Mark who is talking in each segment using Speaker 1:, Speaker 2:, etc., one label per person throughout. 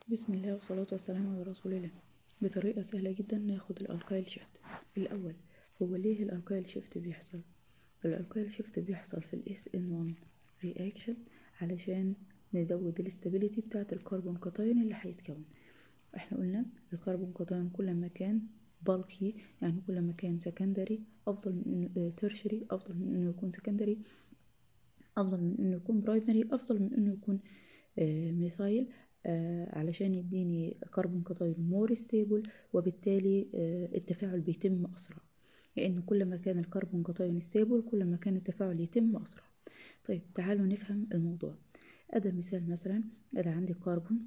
Speaker 1: بسم الله والصلاة والسلام على رسول الله بطريقة سهلة جدا ناخد الالكايل شيفت الأول هو ليه الالكايل شيفت بيحصل الالكايل شيفت بيحصل في الاس ان 1 رياكشن علشان نزود الاستابيليتي بتاعة الكربون كاتاين اللي هيتكون احنا قلنا الكربون كاتاين كل ما كان بالكي يعني كل ما كان سكندري افضل من انه ترشري افضل من انه يكون سكندري افضل من انه يكون برايمري افضل من انه يكون آه ميثايل آه علشان يديني كربون كاتاين مور ستيبل وبالتالي آه التفاعل بيتم اسرع لان كل ما كان الكربون كاتاين ستيبل كل ما كان التفاعل يتم اسرع طيب تعالوا نفهم الموضوع ادي مثال مثلا ادي عندي كربون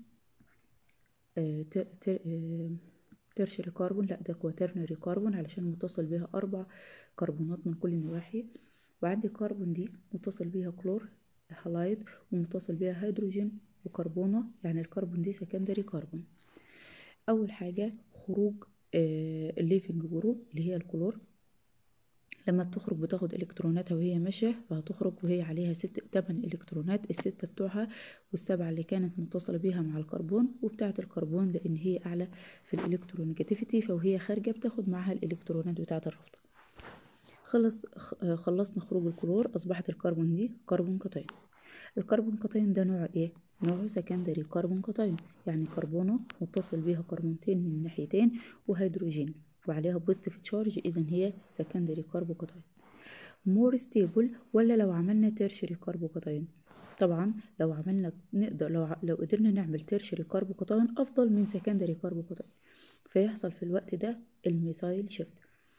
Speaker 1: آه تر تر آه ترشري كربون لا ده كواترنري كربون علشان متصل بيها اربع كربونات من كل النواحي وعندي كربون دي متصل بيها كلور هالايد ومتصل بيها هيدروجين وكربونة يعني الكربون دي سكندري كربون أول حاجة خروج آه الليفنج جروب اللي هي الكلور لما بتخرج بتاخد الكتروناتها وهي ماشية فهتخرج وهي عليها ست تمن الكترونات الستة بتوعها والسبعة اللي كانت متصلة بيها مع الكربون وبتاعة الكربون لأن هي أعلى في الإلكترونيجاتيفيتي فوهي خارجة بتاخد معاها الإلكترونات بتاعة الرابطة خلص خلصنا خروج الكلور أصبحت الكربون دي كربون كاتاين الكربون كاتاين ده نوع ايه نوعه سكندري كربون كاتاين يعني كربونه متصل بيها كربونتين من الناحيتين وهيدروجين وعليها بوزيتيف تشارج اذا هي سكندري كربون كاتاين مور ستيبل ولا لو عملنا تيرشري كربون كاتاين طبعا لو عملنا نقدر لو لو قدرنا نعمل تيرشري كربون كاتاين افضل من سكندري كربون كاتاين فيحصل في الوقت ده الميثايل شيفت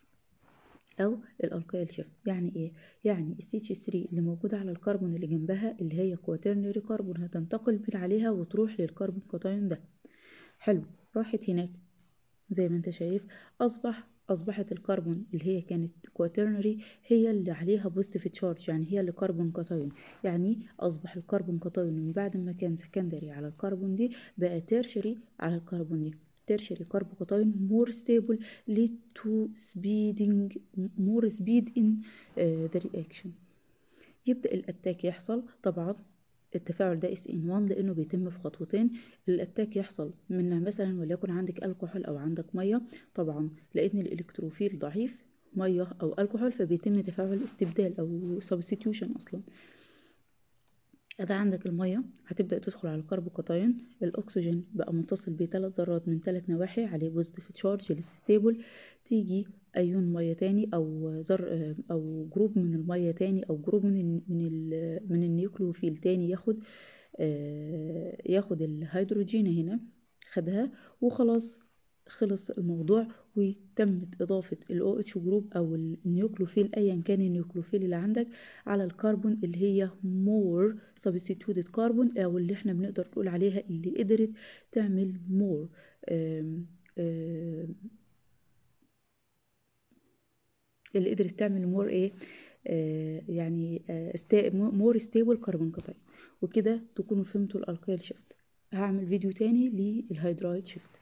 Speaker 1: او الالكايل شيفت يعني ايه يعني السي اتش 3 اللي موجوده على الكربون اللي جنبها اللي هي كواترنري كربون هتنتقل من عليها وتروح للكربون كاتاين ده حلو راحت هناك زي ما انت شايف اصبح اصبحت الكربون اللي هي كانت كواترنري هي اللي عليها بوزيتيف تشارج يعني هي اللي كربون كاتاين يعني اصبح الكربون كاتاين من بعد ما كان سكندري على الكربون دي بقى تيرشري على الكربون دي tertiary carbocation more stable lead to speeding more speed in uh, the reaction يبدأ الاتاك يحصل طبعا التفاعل ده اس ان 1 لانه بيتم في خطوتين الاتاك يحصل منها مثلا وليكن عندك الكحول او عندك ميه طبعا لان الالكتروفيل ضعيف ميه او الكحول فبيتم تفاعل استبدال او سبستيوشن اصلا ده عندك المية هتبدأ تدخل على الكربوكاتاين الأكسجين بقى متصل بثلاث ذرات من ثلاث نواحي عليه بوزيتيف تشارج ستيبل تيجي أيون مية تاني أو ذر أو جروب من المية تاني أو جروب من ال من ال من النيوكليوفيل تاني ياخد ياخد الهيدروجين هنا خدها وخلاص خلص الموضوع وتمت إضافة ال OH جروب أو النيوكلوفيل أيا كان النيوكلوفيل اللي عندك على الكربون اللي هي more substituted carbon أو اللي احنا بنقدر نقول عليها اللي قدرت تعمل more آم آم اللي قدرت تعمل مور ايه آه يعني مور ستيبل كربون كاتاين وكده تكونوا فهمتوا الالكايل شيفت هعمل فيديو تاني للهيدرايد شيفت